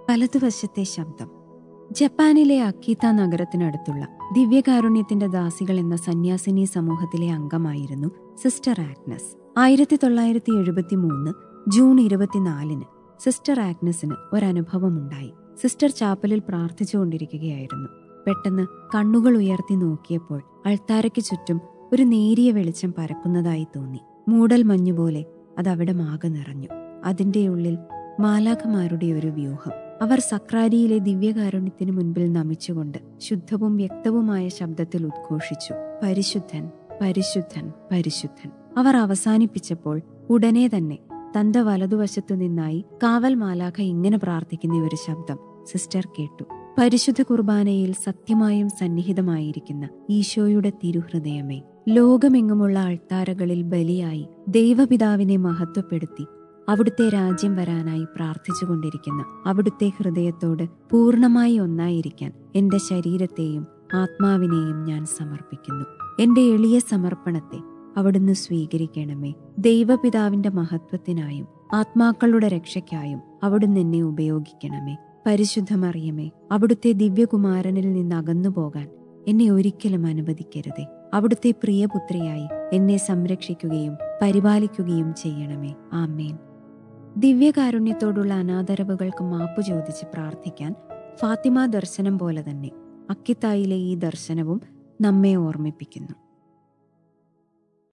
വലതുവശത്തെ ശബ്ദം ജപ്പാനിലെ അക്കീത്ത നഗരത്തിനടുത്തുള്ള ദിവ്യകാരുണ്യത്തിന്റെ ദാസികൾ എന്ന സന്യാസിനി സമൂഹത്തിലെ അംഗമായിരുന്നു സിസ്റ്റർ ആഗ്നസ് ആയിരത്തി തൊള്ളായിരത്തി എഴുപത്തി മൂന്ന് ജൂൺ ഇരുപത്തിനാലിന് സിസ്റ്റർ ആഗ്നസിന് ഒരനുഭവമുണ്ടായി സിസ്റ്റർ ചാപ്പലിൽ പ്രാർത്ഥിച്ചുകൊണ്ടിരിക്കുകയായിരുന്നു പെട്ടെന്ന് കണ്ണുകൾ ഉയർത്തി നോക്കിയപ്പോൾ അൾത്താരയ്ക്ക് ചുറ്റും ഒരു നേരിയ വെളിച്ചം പരക്കുന്നതായി തോന്നി മൂടൽ മഞ്ഞുപോലെ അതവിടെ മാകെ നിറഞ്ഞു അതിന്റെ ഉള്ളിൽ മാലാഖമാരുടെ ഒരു വ്യൂഹം അവർ സക്രാരിയിലെ ദിവ്യകാരുണ്യത്തിന് മുൻപിൽ നമിച്ചുകൊണ്ട് ശുദ്ധവും വ്യക്തവുമായ ശബ്ദത്തിൽ ഉദ്ഘോഷിച്ചു പരിശുദ്ധൻ പരിശുദ്ധൻ പരിശുദ്ധൻ അവർ അവസാനിപ്പിച്ചപ്പോൾ ഉടനെ തന്നെ തന്റെ വലതുവശത്തു നിന്നായി കാവൽ മാലാഖ ഇങ്ങനെ പ്രാർത്ഥിക്കുന്ന ഒരു ശബ്ദം സിസ്റ്റർ കേട്ടു പരിശുദ്ധ കുർബാനയിൽ സത്യമായും സന്നിഹിതമായിരിക്കുന്ന ഈശോയുടെ തിരുഹൃദയമേ ലോകമെങ്ങുമുള്ള അൾത്താരകളിൽ ബലിയായി ദൈവപിതാവിനെ മഹത്വപ്പെടുത്തി അവിടുത്തെ രാജ്യം വരാനായി പ്രാർത്ഥിച്ചുകൊണ്ടിരിക്കുന്ന അവിടുത്തെ ഹൃദയത്തോട് പൂർണ്ണമായി ഒന്നായിരിക്കാൻ എന്റെ ശരീരത്തെയും ആത്മാവിനെയും ഞാൻ സമർപ്പിക്കുന്നു എന്റെ എളിയ സമർപ്പണത്തെ അവിടുന്ന് സ്വീകരിക്കണമേ ദൈവപിതാവിന്റെ മഹത്വത്തിനായും ആത്മാക്കളുടെ രക്ഷയ്ക്കായും അവിടുന്ന് എന്നെ ഉപയോഗിക്കണമേ പരിശുദ്ധമറിയമേ അവിടുത്തെ ദിവ്യകുമാരനിൽ നിന്ന് അകന്നു പോകാൻ എന്നെ ഒരിക്കലും അനുവദിക്കരുതേ അവിടുത്തെ പ്രിയപുത്രിയായി എന്നെ സംരക്ഷിക്കുകയും പരിപാലിക്കുകയും ചെയ്യണമേ ആമേൻ ദിവ്യകാരുണ്യത്തോടുള്ള അനാദരവുകൾക്ക് മാപ്പു ചോദിച്ച് പ്രാർത്ഥിക്കാൻ ഫാത്തിമ ദർശനം പോലെ തന്നെ അക്കിത്തായിലെ ഈ ദർശനവും നമ്മെ ഓർമ്മിപ്പിക്കുന്നു